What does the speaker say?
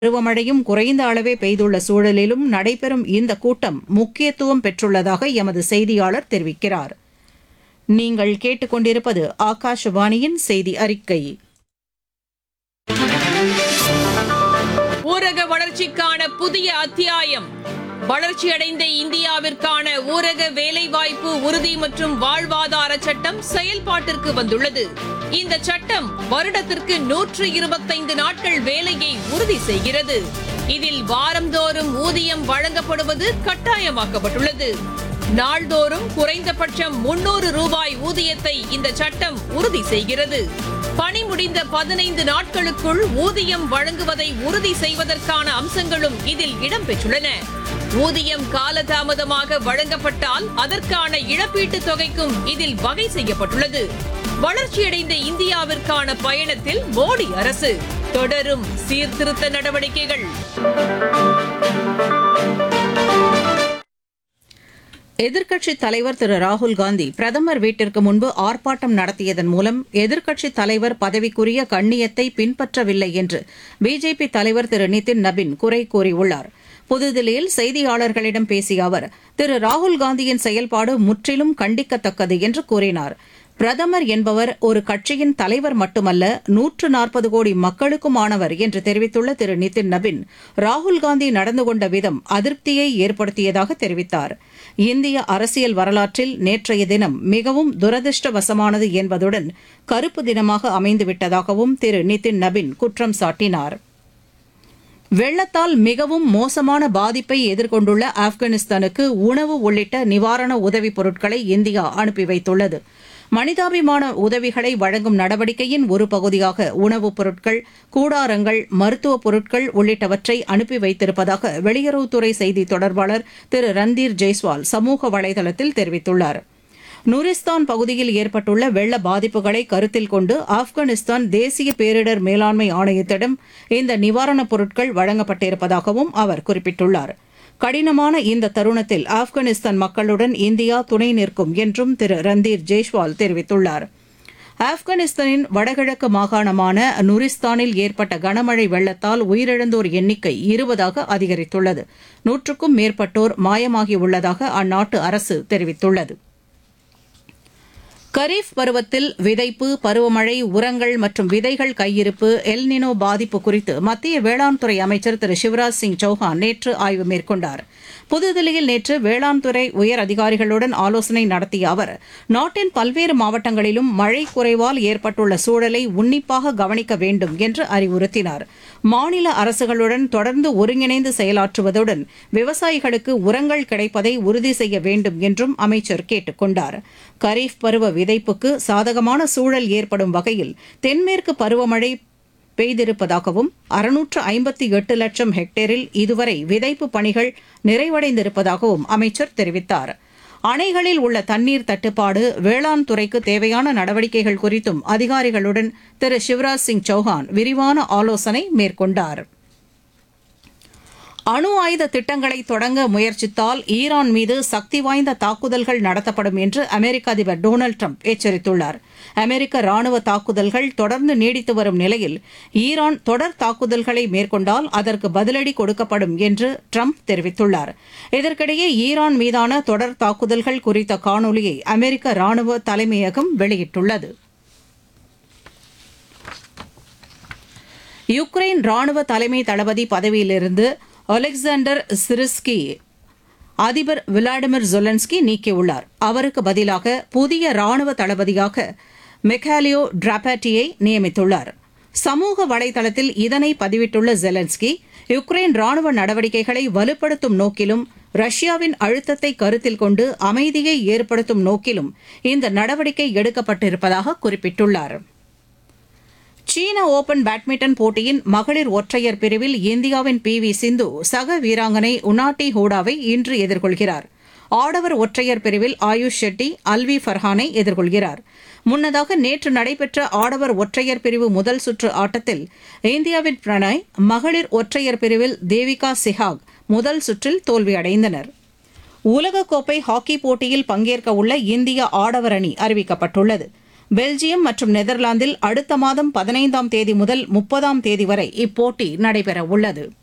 பருவமழையும் குறைந்த அளவே பெய்துள்ள சூழலிலும் நடைபெறும் இந்த கூட்டம் முக்கியத்துவம் பெற்றுள்ளதாக எமது செய்தியாளர் தெரிவிக்கிறார் நீங்கள் கேட்டுக்கொண்டிருப்பது ஆகாஷவாணியின் செய்தி அறிக்கை ஊரக வளர்ச்சிக்கான புதிய அத்தியாயம் வளர்ச்சியடைந்த இந்தியாவிற்கான ஊரக வேலைவாய்ப்பு உறுதி மற்றும் வாழ்வாதார சட்டம் செயல்பாட்டிற்கு வந்துள்ளது இந்த சட்டம் வருடத்திற்கு நூற்று இருபத்தைந்து நாட்கள் வேலையை உறுதி செய்கிறது இதில் வாரந்தோறும் ஊதியம் வழங்கப்படுவது கட்டாயமாக்கப்பட்டுள்ளது நாள்தோறும் குறைந்தபட்சம் முன்னூறு ரூபாய் ஊதியத்தை இந்த சட்டம் உறுதி செய்கிறது பணி முடிந்த பதினைந்து நாட்களுக்குள் ஊதியம் வழங்குவதை உறுதி செய்வதற்கான அம்சங்களும் இதில் இடம்பெற்றுள்ளன ஊதியம் காலதாமதமாக வழங்கப்பட்டால் அதற்கான இழப்பீட்டுத் தொகைக்கும் இதில் வகை செய்யப்பட்டுள்ளது வளர்ச்சியடைந்த இந்தியாவிற்கான பயணத்தில் மோடி அரசு தொடரும் சீர்திருத்த நடவடிக்கைகள் எதிர்க்கட்சித் தலைவர் திரு ராகுல் காந்தி பிரதமர் வீட்டிற்கு முன்பு ஆர்ப்பாட்டம் நடத்தியதன் மூலம் எதிர்க்கட்சித் தலைவர் பதவிக்குரிய கண்ணியத்தை பின்பற்றவில்லை என்று பிஜேபி தலைவர் திரு நிதின் நபின் குறை கூறியுள்ளார் புதுதில்லியில் செய்தியாளர்களிடம் பேசிய அவர் திரு ராகுல் காந்தியின் செயல்பாடு முற்றிலும் கண்டிக்கத்தக்கது என்று கூறினார் பிரதமர் என்பவர் ஒரு கட்சியின் தலைவர் மட்டுமல்ல நூற்று நாற்பது கோடி மக்களுக்குமானவர் என்று தெரிவித்துள்ள திரு நிதின் நபின் ராகுல் காந்தி நடந்து கொண்ட விதம் அதிருப்தியை ஏற்படுத்தியதாக தெரிவித்தார் இந்திய அரசியல் வரலாற்றில் நேற்றைய தினம் மிகவும் துரதிருஷ்டவசமானது என்பதுடன் கருப்பு தினமாக அமைந்துவிட்டதாகவும் திரு நிதின் நபின் குற்றம் சாட்டினார் வெள்ளத்தால் மிகவும் மோசமான பாதிப்பை எதிர்கொண்டுள்ள ஆப்கானிஸ்தானுக்கு உணவு உள்ளிட்ட நிவாரண உதவிப் பொருட்களை இந்தியா அனுப்பி வைத்துள்ளது மனிதாபிமான உதவிகளை வழங்கும் நடவடிக்கையின் ஒரு பகுதியாக உணவுப் பொருட்கள் கூடாரங்கள் மருத்துவப் பொருட்கள் உள்ளிட்டவற்றை அனுப்பி வைத்திருப்பதாக வெளியுறவுத்துறை செய்தி தொடர்பாளர் திரு ரந்தீர் ஜெய்ஸ்வால் சமூக வலைதளத்தில் தெரிவித்துள்ளார் நூரிஸ்தான் பகுதியில் ஏற்பட்டுள்ள வெள்ள பாதிப்புகளை கருத்தில் கொண்டு ஆப்கானிஸ்தான் தேசிய பேரிடர் மேலாண்மை ஆணையத்திடம் இந்த நிவாரணப் பொருட்கள் வழங்கப்பட்டிருப்பதாகவும் அவர் குறிப்பிட்டுள்ளார் கடினமான இந்த தருணத்தில் ஆப்கானிஸ்தான் மக்களுடன் இந்தியா துணை நிற்கும் என்றும் திரு ரந்தீர் ஜெய்ஷ்வால் தெரிவித்துள்ளார் ஆப்கானிஸ்தானின் வடகிழக்கு மாகாணமான நுரிஸ்தானில் ஏற்பட்ட கனமழை வெள்ளத்தால் உயிரிழந்தோர் எண்ணிக்கை இருபதாக அதிகரித்துள்ளது நூற்றுக்கும் மேற்பட்டோர் மாயமாகியுள்ளதாக அந்நாட்டு அரசு தெரிவித்துள்ளது கரீஃப் பருவத்தில் விதைப்பு பருவமழை உரங்கள் மற்றும் விதைகள் கையிருப்பு எல்னினோ பாதிப்பு குறித்து மத்திய வேளாண் துறை அமைச்சர் திரு சிவராஜ் சிங் சௌஹான் நேற்று ஆய்வு மேற்கொண்டார் புதுதில்லியில் நேற்று வேளாண் துறை உயர் அதிகாரிகளுடன் ஆலோசனை நடத்திய அவர் நாட்டின் பல்வேறு மாவட்டங்களிலும் மழை குறைவால் ஏற்பட்டுள்ள சூழலை உன்னிப்பாக கவனிக்க வேண்டும் என்று அறிவுறுத்தினார் மாநில அரசுகளுடன் தொடர்ந்து ஒருங்கிணைந்து செயலாற்றுவதுடன் விவசாயிகளுக்கு உரங்கள் கிடைப்பதை உறுதி செய்ய வேண்டும் என்றும் அமைச்சர் கேட்டுக் கொண்டார் கரீஃப் பருவ விதைப்புக்கு சாதகமான சூழல் ஏற்படும் வகையில் தென்மேற்கு பருவமழை பெய்திருப்பதாகவும் அறுநூற்று ஐம்பத்தி எட்டு லட்சம் ஹெக்டேரில் இதுவரை விதைப்பு பணிகள் நிறைவடைந்திருப்பதாகவும் அமைச்சர் தெரிவித்தார் அணைகளில் உள்ள தண்ணீர் தட்டுப்பாடு வேளாண் துறைக்கு தேவையான நடவடிக்கைகள் குறித்தும் அதிகாரிகளுடன் திரு சிவராஜ் சிங் சௌஹான் விரிவான ஆலோசனை மேற்கொண்டார் அணு ஆயுத திட்டங்களை தொடங்க முயற்சித்தால் ஈரான் மீது சக்தி வாய்ந்த தாக்குதல்கள் நடத்தப்படும் என்று அமெரிக்க அதிபர் டொனால்டு ட்ரம்ப் எச்சரித்துள்ளார் அமெரிக்க ராணுவ தாக்குதல்கள் தொடர்ந்து நீடித்து வரும் நிலையில் ஈரான் தொடர் தாக்குதல்களை மேற்கொண்டால் அதற்கு பதிலடி கொடுக்கப்படும் என்று ட்ரம்ப் தெரிவித்துள்ளார் இதற்கிடையே ஈரான் மீதான தொடர் தாக்குதல்கள் குறித்த காணொலியை அமெரிக்க ராணுவ தலைமையகம் வெளியிட்டுள்ளது யுக்ரைன் ராணுவ தலைமை தளபதி பதவியிலிருந்து அலெக்சாண்டர் சிரிஸ்கி அதிபர் விளாடிமிர் ஜொலன்ஸ்கி நீக்கியுள்ளார் அவருக்கு பதிலாக புதிய ராணுவ தளபதியாக மெக்காலியோ டிராபாட்டியை நியமித்துள்ளார் சமூக வலைதளத்தில் இதனை பதிவிட்டுள்ள ஜெலன்ஸ்கி யுக்ரைன் ராணுவ நடவடிக்கைகளை வலுப்படுத்தும் நோக்கிலும் ரஷ்யாவின் அழுத்தத்தை கருத்தில் கொண்டு அமைதியை ஏற்படுத்தும் நோக்கிலும் இந்த நடவடிக்கை எடுக்கப்பட்டிருப்பதாக குறிப்பிட்டுள்ளார் சீன ஓபன் பேட்மிண்டன் போட்டியின் மகளிர் ஒற்றையர் பிரிவில் இந்தியாவின் பி வி சிந்து சக வீராங்கனை உனாட்டி ஹூடாவை இன்று எதிர்கொள்கிறார் ஆடவர் ஒற்றையர் பிரிவில் ஆயுஷ் ஷெட்டி அல்வி ஃபர்ஹானை எதிர்கொள்கிறார் முன்னதாக நேற்று நடைபெற்ற ஆடவர் ஒற்றையர் பிரிவு முதல் சுற்று ஆட்டத்தில் இந்தியாவின் பிரணாய் மகளிர் ஒற்றையர் பிரிவில் தேவிகா சிஹாக் முதல் சுற்றில் தோல்வியடைந்தனர் உலகக்கோப்பை ஹாக்கி போட்டியில் பங்கேற்க உள்ள இந்திய ஆடவர் அணி அறிவிக்கப்பட்டுள்ளது பெல்ஜியம் மற்றும் நெதர்லாந்தில் அடுத்த மாதம் பதினைந்தாம் தேதி முதல் முப்பதாம் தேதி வரை இப்போட்டி நடைபெற உள்ளது